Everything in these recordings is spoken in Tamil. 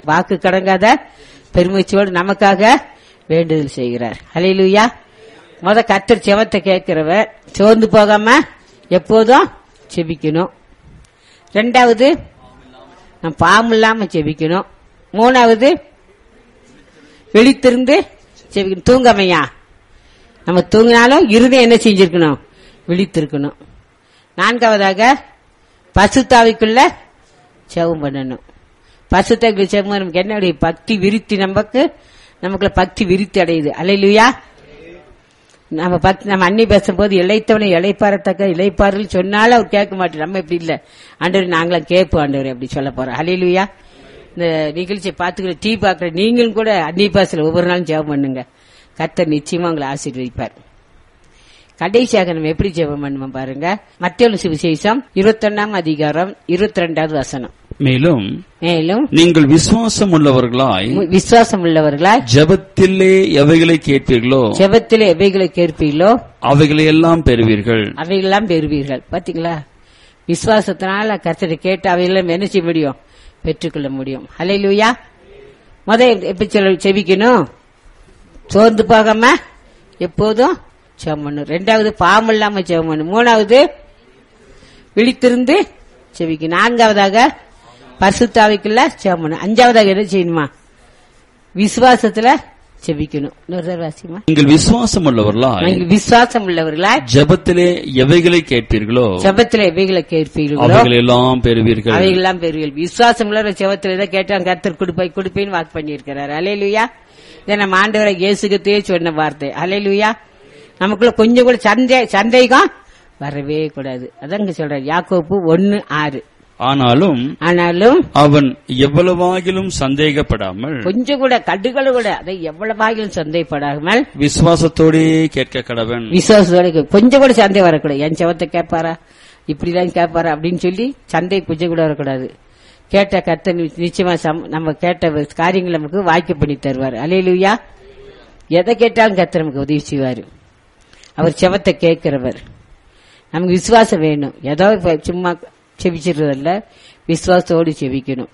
வாக்கு கடங்காத பெருமூச்சோடு நமக்காக வேண்டுதல் செய்கிறார் ஹalleluya முத கத்தர் செவத்தை கேட்கிறவர் சோர்ந்து போகாம எப்போதும் செபிக்கணும் ரெண்டாவது நம்ம பாவம் இல்லாம செபிக்கணும் மூணாவது விழித்திருந்து செபிக்கணும் தூங்காமையா நம்ம தூங்கினாலும் இருதயம் என்ன செஞ்சிருக்கணும் விழித்திருக்கணும் நான்காவதாக பசுத்தாவிக்குள்ள செவம் பண்ணணும் பசுத்தாவிக்குள்ள செவம் பண்ண நமக்கு என்ன பக்தி விருத்தி நமக்கு நமக்குள்ள பக்தி விருத்தி அடையுது அலையிலுயா நம்ம பக்தி நம்ம அன்னி பேசும்போது இழைத்தவனை இழைப்பாரத்தக்க இழைப்பார்கள் சொன்னாலும் அவர் கேட்க மாட்டேன் நம்ம இப்படி இல்ல ஆண்டவர் நாங்களாம் கேட்போம் ஆண்டவர் அப்படி சொல்ல போறோம் அலையிலுயா இந்த நிகழ்ச்சியை பார்த்துக்கிற டீ பார்க்குற நீங்களும் கூட அன்னி பாசல ஒவ்வொரு நாளும் ஜெபம் பண்ணுங்க கர்த்தர் நிச்சயமா உங்களை ஆசீர்வதிப்பார் கடைசியாக நம்ம எப்படி ஜெபம் பண்ணுவோம் பாருங்க மத்திய சுவிசேஷம் இருபத்தொன்னாம் அதிகாரம் இருபத்தி ரெண்டாவது வசனம் மேலும் மேலும் நீங்கள் விசுவாசம் உள்ளவர்களாய் விசுவாசம் உள்ளவர்களாய் ஜெபத்திலே எவைகளை கேட்பீர்களோ ஜெபத்தில் எவைகளை கேட்பீர்களோ அவைகளை எல்லாம் பெறுவீர்கள் அவைகளெல்லாம் பெறுவீர்கள் பாத்தீங்களா விசுவாசத்தினால கர்த்தரை கேட்டு அவையெல்லாம் என்ன செய்ய முடியும் பெற்றுக்கொள்ள முடியும் ஹalleluya முத எப்படி சொல்ல செபிக்கணும் சோர்ந்து போகாம எப்போதும் ஜெபம் பண்ணணும் ரெண்டாவது பாவம் இல்லாம ஜெபம் பண்ணணும் மூணாவது விழித்திருந்து செபிக்கணும் நான்காவதாக பரிசுத்தாவிக்குள்ள ஜெபம் பண்ணணும் அஞ்சாவதாக என்ன செய்யணுமா விசுவாசத்துல செபிக்கணும் இன்னொரு தடவை வாசிமா நீங்கள் விசுவாசம் உள்ளவர்களாய் நீங்கள் விசுவாசம் உள்ளவர்களாய் ஜெபத்திலே எவைகளை கேட்பீர்களோ ஜெபத்துல எவைகளை கேட்பீர்களோ அவைகளை எல்லாம் பெறுவீர்கள் அவைகள்லாம் பெறுவீர்கள் விசுவாசம் உள்ள செவத்துல இதை கேட்டான் கர்த்தர் கொடுப்பாய் கொடுப்பேன்னு வாக்கு பண்ணியிருக்கிறார் அலையலுயா இதை நம்ம ஆண்டவரை இயேசுகத்தையே சொன்ன வார்த்தை அலையலுயா நமக்குள்ள கொஞ்சம் கூட சந்தே சந்தேகம் வரவே கூடாது அதாங்க சொல்றாரு யாக்கோப்பு ஒன்னு ஆறு ஆனாலும் ஆனாலும் அவன் எவ்வளவாகிலும் சந்தேகப்படாமல் கொஞ்சம் கூட கடுகள் கூட அதை எவ்வளவாகிலும் சந்தேகப்படாமல் விசுவாசத்தோடே கேட்க கடவன் விசுவாசத்தோட கே- கொஞ்சம் கூட சந்தேகம் வரக்கூடாது என் செவத்தை கேட்பாரா இப்படிதான் கேட்பாரா அப்படின்னு சொல்லி சந்தை கொஞ்சம் கூட வரக்கூடாது கேட்ட கத்த நிச்சயமா சம்- நம்ம கேட்ட காரியங்கள் நமக்கு வாய்க்கு பண்ணி தருவார் அலையிலுயா எதை கேட்டாலும் கத்த நமக்கு உதவி செய்வார் அவர் செவத்தை கேட்கிறவர் நமக்கு விசுவாசம் வேணும் ஏதோ இப்ப சும்மா செபிச்சிடுறதில்ல விசுவாசத்தோடு செபிக்கணும்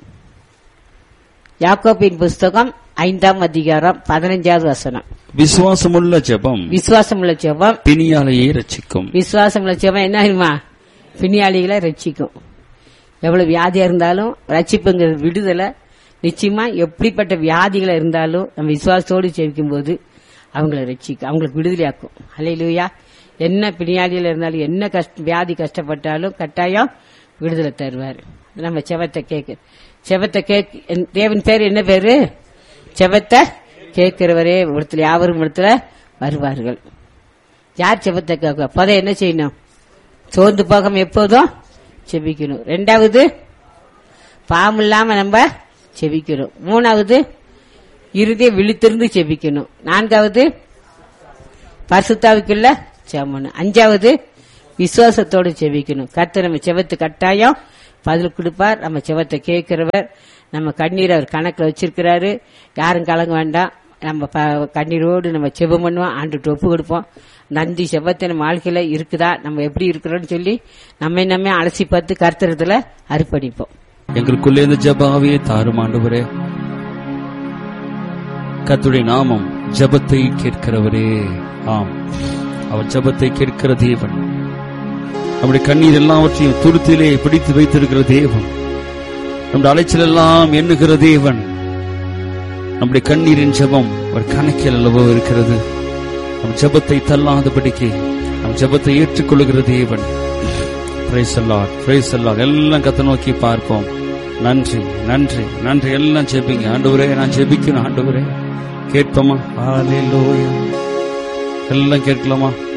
யாக்கோபின் புஸ்தகம் ஐந்தாம் அதிகாரம் பதினஞ்சாவது வசனம் விசுவாசமுள்ள ஜெபம் விசுவாசமுள்ள ஜெபம் பிணியாலையை ரட்சிக்கும் விசுவாசமுள்ள ஜெபம் என்ன ஆகுமா பிணியாளிகளை ரட்சிக்கும் எவ்வளவு வியாதியா இருந்தாலும் ரட்சிப்புங்கிற விடுதலை நிச்சயமா எப்படிப்பட்ட வியாதிகளா இருந்தாலும் நம்ம விசுவாசத்தோடு ஜெபிக்கும் போது அவங்கள ரட்சிக்கும் அவங்களுக்கு விடுதலையாக்கும் அலையிலுயா என்ன பிணியாளிகள் இருந்தாலும் என்ன கஷ்ட வியாதி கஷ்டப்பட்டாலும் கட்டாயம் விடுதலை தருவார் நம்ம செவத்தை கேட்க செவத்தை கேக் என் தேவன் பேர் என்ன பேரு செவத்தை கேட்கிறவரே இடத்துல யாவரும் இடத்துல வருவார்கள் யார் செபத்தை கேட்க பத என்ன செய்யணும் சோர்ந்து போகாம எப்போதும் செபிக்கணும் ரெண்டாவது பாவம் இல்லாம நம்ம செபிக்கணும் மூணாவது இறுதியை விழித்திருந்து செபிக்கணும் நான்காவது பரிசுத்தாவுக்குள்ள செபணும் அஞ்சாவது விசுவாசத்தோடு செபிக்கணும் கர்த்தர் நம்ம செவத்து கட்டாயம் பதில் கொடுப்பார் நம்ம செவத்தை கேட்கிறவர் நம்ம கண்ணீர் அவர் கணக்கில் வச்சிருக்கிறாரு யாரும் கலங்க வேண்டாம் நம்ம ப- கண்ணீரோடு நம்ம செபம் பண்ணுவோம் ஆண்டு ஒப்பு கொடுப்போம் நந்தி செபத்தை நம்ம வாழ்க்கையில இருக்குதா நம்ம எப்படி இருக்கிறோம்னு சொல்லி நம்மை நம்ம அலசி பார்த்து கர்த்தரத்துல அர்ப்பணிப்போம் எங்களுக்குள்ளே இந்த ஜபாவே தாரும் ஆண்டவரே கர்த்தருடைய நாமம் ஜபத்தை கேட்கிறவரே ஆம் அவர் ஜபத்தை கேட்கிற தேவன் நம்முடைய கண்ணீர் எல்லாவற்றையும் துருத்திலே பிடித்து வைத்திருக்கிற தேவன் நம்முடைய அலைச்சல் எல்லாம் எண்ணுகிற தேவன் நம்முடைய கண்ணீரின் ஜெபம் ஒரு கணக்கில் அல்லவோ இருக்கிறது நம் ஜெபத்தை தள்ளாதபடிக்கு நம் ஜெபத்தை ஏற்றுக்கொள்ளுகிற தேவன் பிரைஸ் அல்லாட் பிரைஸ் அல்லாட் எல்லாம் கத்த நோக்கி பார்ப்போம் நன்றி நன்றி நன்றி எல்லாம் ஜெபிங்க ஆண்டவரே நான் ஜெபிக்கணும் ஆண்டவரே கேட்போமா ஹalleluya எல்லாம் கேட்கலாமா